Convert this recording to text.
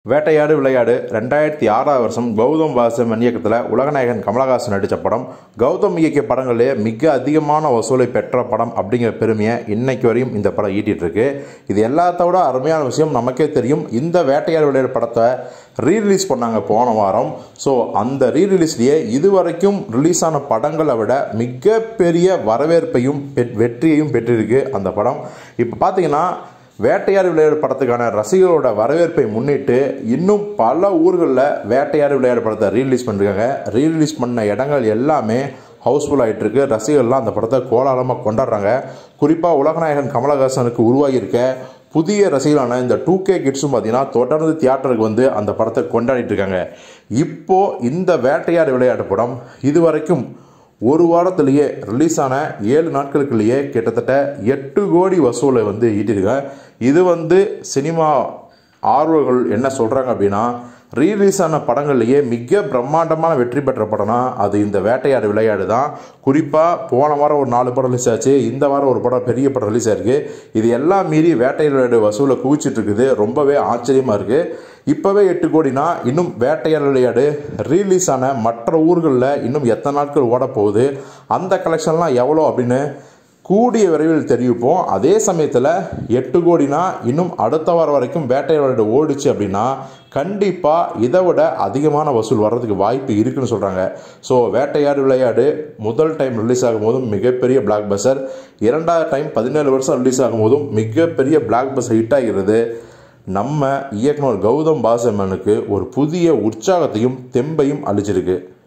வேட்டையாடு விளையாடு ரெண்டாயிரத்தி ஆறாவது வருஷம் கௌதம் வாசமன் இயக்கத்தில் உலகநாயகன் கமலஹாசன் நடித்த படம் கௌதம் இயக்கிய படங்களே மிக அதிகமான வசூலை பெற்ற படம் அப்படிங்கிற பெருமையை இன்னைக்கு வரையும் இந்த படம் ஈட்டிட்டு இருக்கு இது எல்லாத்தோட அருமையான விஷயம் நமக்கே தெரியும் இந்த வேட்டையாடு விளையாடு படத்தை ரீரிலீஸ் பண்ணாங்க போன வாரம் ஸோ அந்த ரீரிலீஸ்லேயே இதுவரைக்கும் ரிலீஸ் ஆன படங்களை விட மிகப்பெரிய வரவேற்பையும் பெற்- வெற்றியையும் பெற்றிருக்கு அந்த படம் இப்போ பார்த்தீங்கன்னா வேட்டையாடு விளையாடு படத்துக்கான ரசிகர்களோட வரவேற்பை முன்னிட்டு இன்னும் பல ஊர்களில் வேட்டையாடு விளையாடு படத்தை ரீரிலீஸ் பண்ணிருக்காங்க ரீரிலீஸ் பண்ண இடங்கள் எல்லாமே ஹவுஸ்ஃபுல் ஆகிட்டு இருக்கு ரசிகர்கள்லாம் அந்த படத்தை கோலாகலமாக கொண்டாடுறாங்க குறிப்பாக உலகநாயகன் கமலஹாசனுக்கு உருவாகியிருக்க புதிய ரசிகர்களான இந்த டூ கே கிட்ஸும் பார்த்தீங்கன்னா தொடர்ந்து தியேட்டருக்கு வந்து அந்த படத்தை கொண்டாடிட்டு இருக்காங்க இப்போ இந்த வேட்டையாடு விளையாட்டு படம் இதுவரைக்கும் ஒரு வாரத்திலேயே ரிலீஸ் ஆன ஏழு நாட்களுக்குள்ளேயே கிட்டத்தட்ட எட்டு கோடி வசூலை வந்து ஈட்டிருக்கேன் இது வந்து சினிமா ஆர்வர்கள் என்ன சொல்கிறாங்க அப்படின்னா ரீலீஸ் ஆன படங்கள்லேயே மிக பிரம்மாண்டமான வெற்றி பெற்ற படம்னா அது இந்த வேட்டையாடு விளையாடு தான் குறிப்பாக போன வாரம் ஒரு நாலு படம் ரிலீஸ் ஆச்சு இந்த வாரம் ஒரு படம் பெரிய படம் ரிலீஸ் ஆயிருக்கு இது எல்லாம் மீறி வேட்டையாடு விளையாடு வசூலை குவிச்சிட்டு இருக்குது ரொம்பவே ஆச்சரியமாக இருக்குது இப்போவே எட்டு கோடினா இன்னும் வேட்டையாடு விளையாடு ரீலீஸ் ஆன மற்ற ஊர்களில் இன்னும் எத்தனை நாட்கள் ஓட போகுது அந்த கலெக்ஷன்லாம் எவ்வளோ அப்படின்னு கூடிய விரைவில் தெரிவிப்போம் அதே சமயத்தில் எட்டு கோடினா இன்னும் அடுத்த வாரம் வரைக்கும் வேட்டையாடு விளையாடு ஓடிச்சு அப்படின்னா கண்டிப்பாக இதை விட அதிகமான வசூல் வர்றதுக்கு வாய்ப்பு இருக்குன்னு சொல்கிறாங்க ஸோ வேட்டையாடு விளையாடு முதல் டைம் ரிலீஸ் ஆகும்போதும் மிகப்பெரிய பிளாக் பஸ்டர் இரண்டாவது டைம் பதினேழு வருஷம் ரிலீஸ் ஆகும்போதும் மிகப்பெரிய பிளாக் பஸ்டர் ஹிட் ஆகிறது நம்ம இயக்குனர் கௌதம் பாசமனுக்கு ஒரு புதிய உற்சாகத்தையும் தெம்பையும் அளிச்சிருக்கு